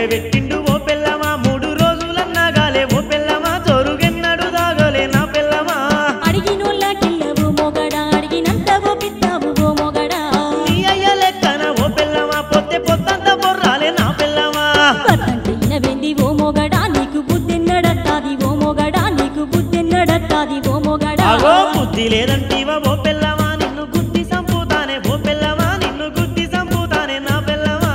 ముల్లే పెట్టిండు ఓ పిల్లమా మూడు రోజులన్నా గాలే ఓ పిల్లమా జోరుగెన్నడు దాగలే నా పిల్లమా అడిగినోళ్ళకెళ్ళవు మొగడా అడిగినంతవో పిత్తావు ఓ మొగడా నీ అయ్య లెక్కన ఓ పిల్లమా పొత్తె పొత్తంత బొర్రాలే నా పిల్లమా పత్తంటే ఇనవెంది ఓ మొగడా నీకు బుద్ధెన్నడత్తాది ఓ మొగడా నీకు బుద్ధెన్నడత్తాది ఓ మొగడా అగో బుద్ధి లేదంటీవా ఓ పిల్లమా నిన్ను గుద్ది సంపుతానే ఓ పిల్లమా నిన్ను గుద్ది సంపుతానే నా పిల్లమా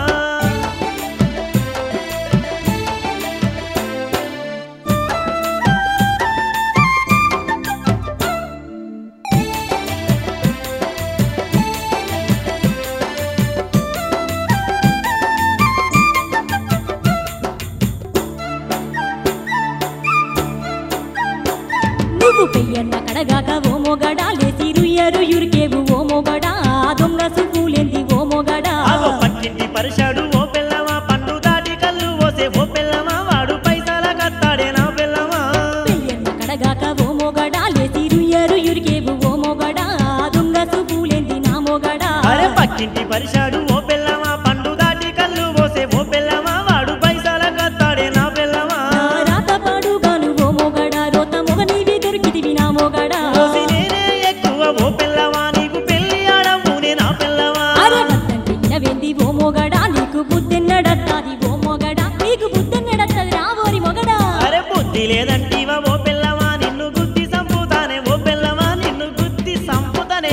నువ్వు పెయ్యన్న కడగాక ఓ మొగడా లేసి రుయ్యరు యురికేవు ఓ మొగడా ఆ దొంగ సువ్వులేంది ఓ మొగడా అగో పక్కింటి పరిశాడు ఓ పిల్లమా పండు దాటి కళ్ళు పోసే ఓ పిల్లమా వాడు పైసల కత్తాడే నా పిల్లమా పెయ్యన్న కడగాక ఓ మొగడా లేసి రుయ్యరు యురికేవు ఓ మొగడా ఆ దొంగ సువ్వులేంది నా మొగడా అరే పక్కింటి పరిశాడు ఓ పిల్లమా పండు దాటి కళ్ళు పోసే ఓ పిల్లమా వాడు పైసల కత్తాడే నా పిల్లమా నా రాత పాడుగాను ఓ మొగడా రోత మొగ నీవి దొరికితివి నా మొగడా పోసి నేనే ఎక్కువ ఓ పిల్లమా నీకు పెళ్లి ఆడవునే నా పిల్లమా అరే వద్దంటే ఇనవేంది ఓ మొగడా నీకు బుద్ధెన్నడత్తాది ఓ మొగడా నీకు బుద్ధెన్నడత్తది రా ఓరి మొగడా అరే బుద్ధి లేదంటీవా ఓ పిల్లమా నిన్ను గుద్ది సంపుతానే ఓ పిల్లమా నిన్ను గుద్ది సంపుతానే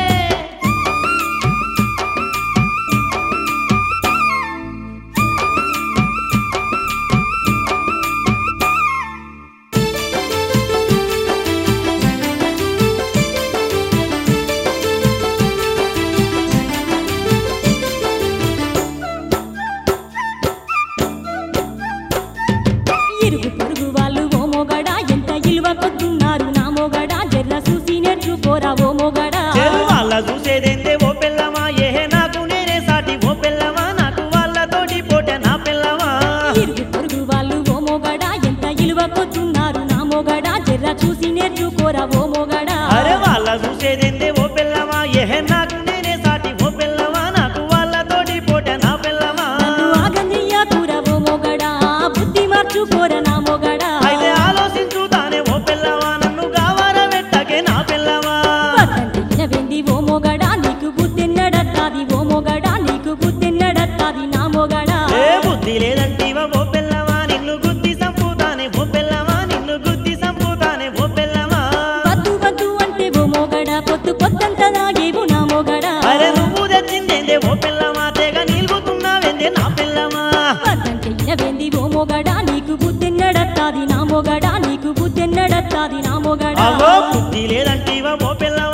ఇరుగు పొరుగు వాళ్ళు ఓ మొగడా ఎంత ఇలువ కొద్దున్నారు నా మొగడా జర్ర చూసి నేర్చుకోరా ఓ మొగడా చెరు వాళ్ళ చూసేదేందే ఓ పిల్లమా ఏహే నాకు నేనే సాటి ఓ పిల్లమా నాకు వాళ్ళతోటి పోట నా పిల్లమా ఇరుగు పొరుగు వాళ్ళు ఓ మొగడా ఎంత ఇలువ కొద్దున్నారు నా మొగడా జర్ర చూసి నేర్చుకోరా ఓ మొగడా అరే వాళ్ళ చూసేదేందే ఓ పిల్లమా ఏహే నాకు నేనే సాటి ఓ పిల్లమా నాకు వాళ్ళతోటి పోట నా పిల్లమా నన్ను ఆగందియ్యా కూర ఓ మొగడా బుద్ధి మార్చుకోరా నా మొగడా అయితే ఆలోచించుతానే ఓ పిల్లమా నన్ను గావార పెట్టకే నా పిల్లమా వద్దంటే ఇనవేంది ఓ మొగడా నీకు బుద్ధెన్నడత్తాది ఓ మొగడా నీకు బుద్ధెన్నడత్తాది నా మొగడా ఏ బుద్ధి లేదంటీవా ఓ పిల్లమా నిన్ను గుద్ది సంపుతానే ఓ పిల్లమా నిన్ను గుద్ది సంపుతానే ఓ పిల్లమా వద్దు వద్దు అంటే ఓ మొగడా పొత్తు పొత్తంత నాగేవు నా మొగడా అరే నువ్వు తెచ్చిందేందే ఓ పిల్లమా తెగ నిలుగుతున్నావేందే నా పిల్లమా వద్దంటే ఇనవేంది ఓ మొగడా నీకు బుద్ధెన్నడత్తాది నా మొగడా నీకు బుద్ధెన్నడత్తాది నా మొగడా అవో బుద్ధి లేదంటీవా ఓ పిల్లమా